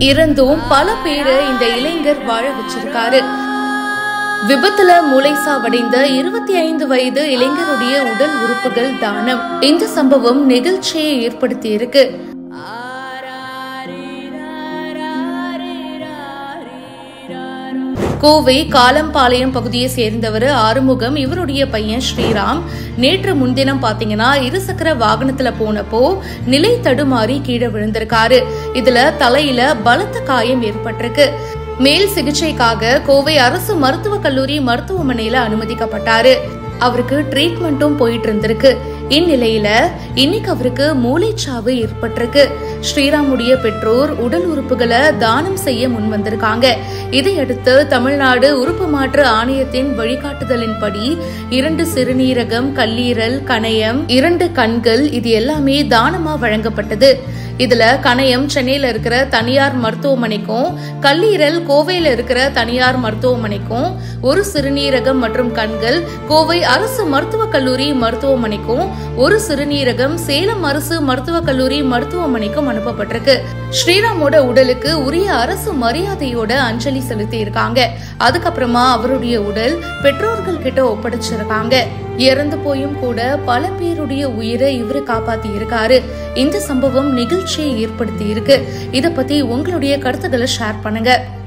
இருந்தும் பல பேரை இந்த இளைஞர் வாழ வச்சிருக்காரு விபத்துல மூளைசாவடைந்த இருபத்தி ஐந்து வயது இளைஞருடைய உடல் உறுப்புகள் தானம் இந்த சம்பவம் நெகிழ்ச்சியை ஏற்படுத்தி இருக்கு கோவை காலம்பாளையம் பகுதியை சேர்ந்தவர் ஆறுமுகம் இவருடைய பையன் ஸ்ரீராம் நேற்று முன்தினம் பாத்தீங்கன்னா இருசக்கர வாகனத்துல போனப்போ நிலை தடுமாறி கீழே விழுந்திருக்காரு இதுல தலையில பலத்த காயம் ஏற்பட்டிருக்கு மேல் சிகிச்சைக்காக கோவை அரசு மருத்துவக் கல்லூரி மருத்துவமனையில அனுமதிக்கப்பட்டாரு அவருக்கு ட்ரீட்மெண்ட்டும் போயிட்டு இருந்திருக்கு இந்நிலையில இன்னைக்கு அவருக்கு மூளைச்சாவு ஏற்பட்டிருக்கு ஸ்ரீராமுடைய பெற்றோர் உடல் உறுப்புகளை தானம் செய்ய முன் வந்திருக்காங்க இதையடுத்து தமிழ்நாடு உறுப்பு மாற்று ஆணையத்தின் வழிகாட்டுதலின்படி இரண்டு சிறுநீரகம் கல்லீரல் கணையம் இரண்டு கண்கள் இது எல்லாமே தானமா வழங்கப்பட்டது இதுல கணையம் சென்னையில இருக்கிற தனியார் மருத்துவமனைக்கும் கல்லீரல் கோவையில இருக்கிற தனியார் மருத்துவமனைக்கும் ஒரு சிறுநீரகம் மற்றும் கண்கள் கோவை அரசு மருத்துவக் கல்லூரி மருத்துவமனைக்கும் ஒரு சிறுநீரகம் சேலம் அரசு மருத்துவக் கல்லூரி மருத்துவமனைக்கும் அனுப்பப்பட்டிருக்கு ஸ்ரீராமோட உடலுக்கு உரிய அரசு மரியாதையோட அஞ்சலி செலுத்தி இருக்காங்க அதுக்கப்புறமா அவருடைய உடல் பெற்றோர்கள் கிட்ட ஒப்படைச்சிருக்காங்க இறந்து போயும் கூட பல பேருடைய உயிரை இவரு காப்பாத்தி இருக்காரு இந்த சம்பவம் நிகழ்ச்சியை ஏற்படுத்தி இருக்கு இத பத்தி உங்களுடைய கருத்துக்களை ஷேர் பண்ணுங்க